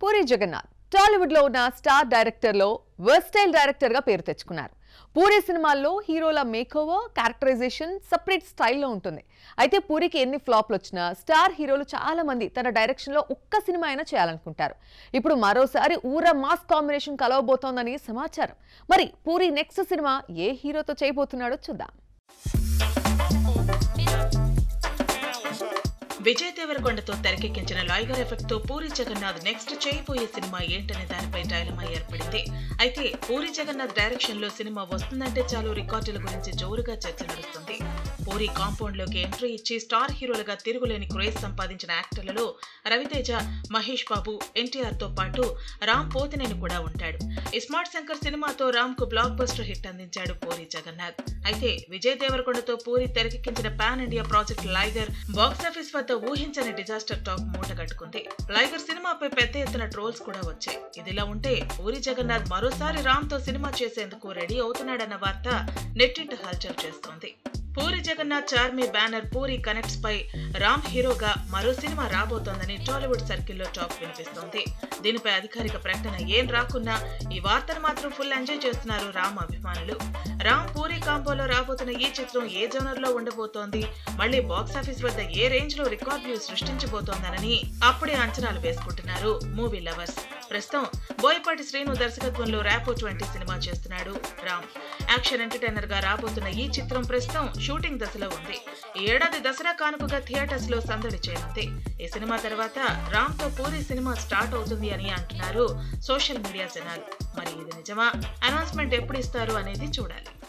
పూరి జగన్నాథ్ టాలీవుడ్ లో ఉన్న star director లో వర్స్టైల్ డైరెక్టర్ గా పేరు తెచ్చుకున్నారు పూరి సినిమాల్లో హీరోల మేకోవర్ క్యారెక్టరైజేషన్ సపరేట్ స్టైల్లో ఉంటుంది అయితే పూరికి ఎన్ని ఫ్లాప్లు వచ్చినా స్టార్ హీరోలు చాలా మంది తన డైరెక్షన్ లో ఒక్క సినిమా అయినా చేయాలనుకుంటారు ఇప్పుడు మరోసారి ఊర మాస్ కాంబినేషన్ కలవబోతోందని సమాచారం మరి పూరి నెక్స్ట్ సినిమా ఏ హీరోతో చేయబోతున్నాడో చూద్దాం విజయ్ దేవరకొండతో తెరకెక్కించిన లైగర్ ఎఫెక్ట్ తో పూరి జగన్నాథ్ నెక్స్ట్ చేయబోయే సినిమా ఏంటనే దానిపై డైలమా ఏర్పడింది అయితే పూరి జగన్నాథ్ డైరెక్షన్ లో సినిమా వస్తుందంటే చాలు రికార్డుల గురించి జోరుగా చర్చ నడుస్తుంది పూరి కాంపౌండ్ లోకి ఎంట్రీ ఇచ్చి స్టార్ హీరోలుగా తిరుగులేని క్రేజ్ సంపాదించిన యాక్టర్లలో రవితేజ మహేష్ బాబు ఎన్టీఆర్ తో పాటు రామ్ పోతినేని కూడా ఉంటాడు ఈ స్మార్ట్ శంకర్ సినిమాతో రామ్ కు బ్లాక్ బస్టర్ హిట్ అందించాడు పూరి జగన్నాథ్ అయితే విజయ్ దేవరకొండతో పూరి తెరకెక్కించిన pan India project Liger box office వద్ద ఊహించని డిజాస్టర్ టాక్ మూట కట్టుకుంది లైగర్ సినిమాపై పెద్ద ఎత్తున ట్రోల్స్ కూడా వచ్చాయి ఇదిలా ఉంటే పూరి జగన్నాథ్ మరోసారి రామ్ తో సినిమా చేసేందుకు రెడీ అవుతున్నాడన్న వార్త నెట్టింట హల్చల్ చేస్తోంది పూరి జగన్నాథ్ చార్మి బ్యానర్ పూరి కనెక్ట్స్ పై రామ్ హీరోగా మరో సినిమా రాబోతోందని టాలీవుడ్ సర్కిల్లో టాక్ వినిపిస్తోంది దీనిపై అధికారిక ప్రకటన ఏం రాకున్నా ఈ వార్తను మాత్రం ఫుల్ ఎంజాయ్ చేస్తున్నారు రామ్ అభిమానులు రామ్ పూరి కాంబోలో రాబోతున్న ఈ చిత్రం ఏ జోనర్ లో ఉండబోతోంది మళ్ళీ బాక్సాఫీస్ వద్ద ఏ రేంజ్ లో రికార్డులు సృష్టించబోతోందనని అప్పుడే అంచనాలు వేసుకుంటున్నారు మూవీ లవర్స్ ప్రస్తుతం బోయపాటి శ్రీను దర్శకత్వంలో ర్యాపో ట్వంటీ సినిమా చేస్తున్నాడు రామ్ యాక్షన్ ఎంటర్టైనర్ గా రాబోతున్న ఈ చిత్రం ప్రస్తుతం షూటింగ్ దశలో ఉంది ఈ ఏడాది దసరా కానుకగా థియేటర్స్ లో సందడి చేయనుంది ఈ సినిమా తర్వాత రామ్ తో పూరి సినిమా స్టార్ట్ అవుతుంది అని అంటున్నారు సోషల్ మీడియా జనాలు మరి ఇది నిజమా అనౌన్స్మెంట్ ఎప్పుడు ఇస్తారు అనేది చూడాలి